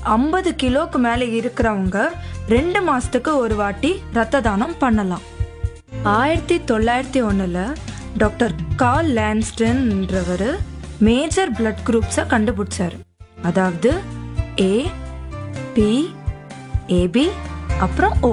ஐம்பது கிலோக்கு மேலே இருக்கிறவங்க ரெண்டு மாசத்துக்கு ஒரு வாட்டி ரத்த தானம் பண்ணலாம் ஆயிரத்தி தொள்ளாயிரத்தி ஒன்றில் டாக்டர் கால் லான்ஸ்டன்ன்றவர் மேஜர் பிளட் குரூப்ஸை கண்டுபிடிச்சாரு அதாவது ஏ பி ஏபி அப்புறம் ஓ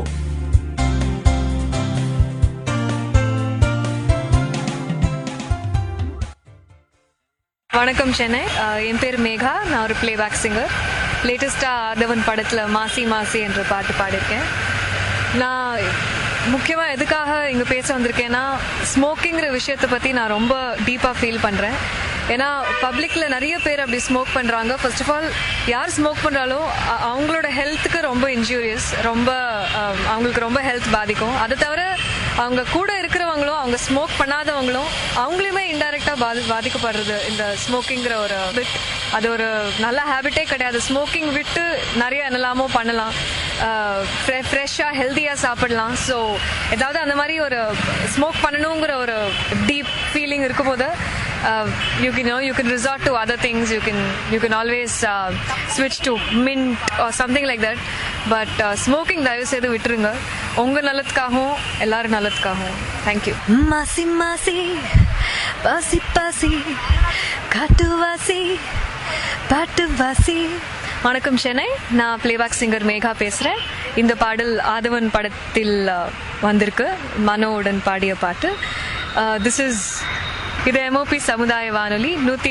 வணக்கம் சென்னை அஹ் என் பேர் மேகா நான் ஒரு பிளேபேக் சிங்கர் லேட்டஸ்ட்டாக ஆதவன் படத்தில் மாசி மாசி என்ற பாட்டு பாடியிருக்கேன் நான் முக்கியமாக எதுக்காக இங்கே பேச வந்திருக்கேன்னா ஸ்மோக்கிங்கிற விஷயத்தை பற்றி நான் ரொம்ப டீப்பாக ஃபீல் பண்ணுறேன் ஏன்னா பப்ளிக்கில் நிறைய பேர் அப்படி ஸ்மோக் பண்ணுறாங்க ஃபர்ஸ்ட் ஆஃப் ஆல் யார் ஸ்மோக் பண்ணுறாலோ அ- அவங்களோட ஹெல்த்துக்கு ரொம்ப இன்ஜூரியஸ் ரொம்ப அஹ், அவங்களுக்கு ரொம்ப ஹெல்த் பாதிக்கும் அதை தவிர அவங்க கூட இருக்கிறவங்களும் அவங்க ஸ்மோக் பண்ணாதவங்களும் அவங்களையுமே இன்டைரக்டாக பாதி பாதிக்கப்படுறது இந்த ஸ்மோக்கிங்கிற ஒரு பிட் அது ஒரு நல்ல ஹேபிட்டே கிடையாது ஸ்மோக்கிங் விட்டு நிறைய என்னெல்லாமோ பண்ணலாம் ஃப்ரெஷ்ஷாக ஹெல்த்தியாக சாப்பிடலாம் ஸோ ஏதாவது அந்த மாதிரி ஒரு ஸ்மோக் பண்ணணுங்கிற ஒரு டீப் ஃபீலிங் இருக்கும்போது you can you can resort to other things you can you can always ஸ்விட்ச் to mint something like that but smoking தயவு செய்து விட்டுருங்க உங்கள் நல்லதுக்காகவும் எல்லாரும் நல்லதுக்காகவும் தேங்க்யூ மாசி மாசி பாசி பாசி காட்டுவாசி பாட்டுவாசி வணக்கம் சென்னை நான் பிளேபேக் சிங்கர் மேகா பேசுகிறேன் இந்த பாடல் ஆதவன் படத்தில் uh, வந்திருக்கு மனோவுடன் பாடிய பாட்டு திஸ் இஸ் இது எம்ஓபி சமுதாய வானொலி நூற்றி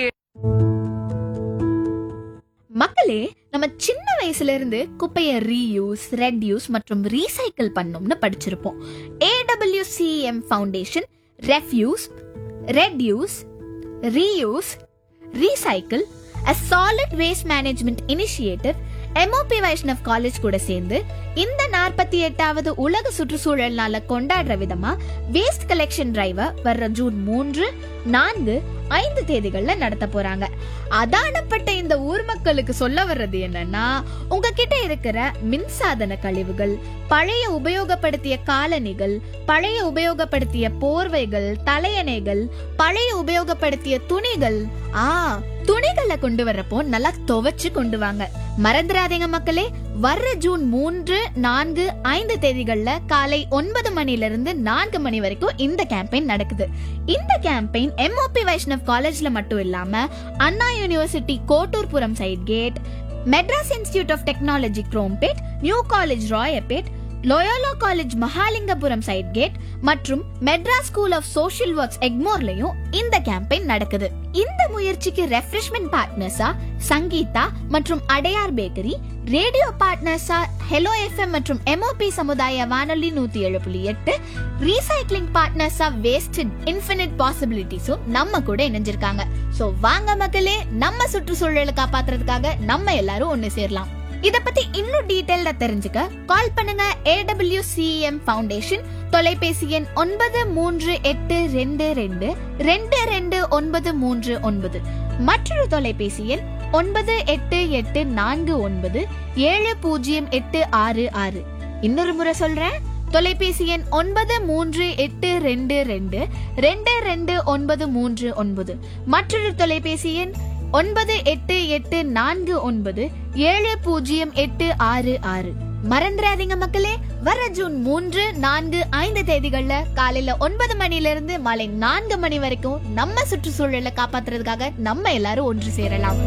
மக்களே நம்ம சின்ன வயசுல இருந்து குப்பையை ரீயூஸ் ரெட்யூஸ் மற்றும் ரீசைக்கிள் பண்ணோம்னு படிச்சிருப்போம் AWCM foundation refuse reduce reuse recycle uh solid waste management initiative MOP Vaishnav college கூட சேர்ந்து இந்த நாற்பத்தி எட்டாவது உலக சுற்றுச்சூழல் நாள கொண்டாடுற விதமா வேஸ்ட் கலெக்ஷன் டிரைவை வர்ற ஜூன் மூன்று நான்கு ஐந்து தேதிகள்ல நடத்த போறாங்க அதானப்பட்ட இந்த ஊர் மக்களுக்கு சொல்ல வர்றது என்னன்னா உங்ககிட்ட இருக்கிற மின்சாதன கழிவுகள் பழைய உபயோகப்படுத்திய காலணிகள் பழைய உபயோகப்படுத்திய போர்வைகள் தலையணைகள் பழைய உபயோகப்படுத்திய துணிகள் ஆ துணிகளை கொண்டு வர்றப்போ நல்லா துவைச்சு கொண்டு வாங்க மறந்துடாதீங்க மக்களே வர்ற ஜூன் மூன்று நான்கு ஐந்து தேதிகள்ல காலை ஒன்பது மணில இருந்து நான்கு மணி வரைக்கும் இந்த கேம்பெயின் நடக்குது இந்த கேம்பெயின் எம்ஓபி வைஷ்ணவ் காலேஜ்ல மட்டும் இல்லாம Anna university Kotturpuram side gate Madras institute of technology Chromepet new college Royapet Loyola college Mahalingapuram side gate மற்றும் Madras school of social works எக்மோர்லயும் இந்த கேம்பெயின் நடக்குது இந்த முயற்சிக்கு ரெஃப்ரெஷ்மெண்ட் பார்ட்னர்ஸா சங்கீதா மற்றும் அடையார் பேக்கரி ரேடியோ பார்ட்னர்ஸா ஹெலோ எஃப்எம் மற்றும் எம்ஓபி சமுதாய வானொலி நூத்தி ஏழு புள்ளி எட்டு ரீசைக்ளிங் பார்ட்னர்ஸா வேஸ்டட் இன்ஃபினிட் பாசிபிலிட்டிஸும் நம்ம கூட இணைஞ்சிருக்காங்க சோ வாங்க மக்களே நம்ம சுற்றுச்சூழலை காப்பாத்துறதுக்காக நம்ம எல்லாரும் ஒண்ணு சேரலாம் இத பத்தி இன்னும் டீடைல்டா தெரிஞ்சுக்க கால் பண்ணுங்க ஏடபிள்யூசிஎம் ஃபவுண்டேஷன் தொலைபேசி எண் ஒன்பது மூன்று எட்டு ரெண்டு ரெண்டு ரெண்டு ரெண்டு ஒன்பது மூன்று ஒன்பது மற்றொரு தொலைபேசி எண் ஒன்பது எட்டு எட்டு நான்கு ஒன்பது ஏழு பூஜ்ஜியம் எட்டு ஆறு ஆறு இன்னொரு முறை சொல்றேன் தொலைபேசி எண் ஒன்பது மூன்று எட்டு ரெண்டு ரெண்டு ரெண்டு ரெண்டு ஒன்பது மூன்று ஒன்பது மற்றொரு தொலைபேசி எண் ஒன்பது எட்டு எட்டு நான்கு ஒன்பது ஏழு பூஜ்ஜியம் எட்டு ஆறு ஆறு மறந்துடாதீங்க மக்களே வர ஜூன் மூன்று நான்கு ஐந்து தேதிகள்ல காலையில ஒன்பது மணில இருந்து மாலை நான்கு மணி வரைக்கும் நம்ம சுற்றுச்சூழலை காப்பாத்துறதுக்காக நம்ம எல்லாரும் ஒன்று சேரலாம்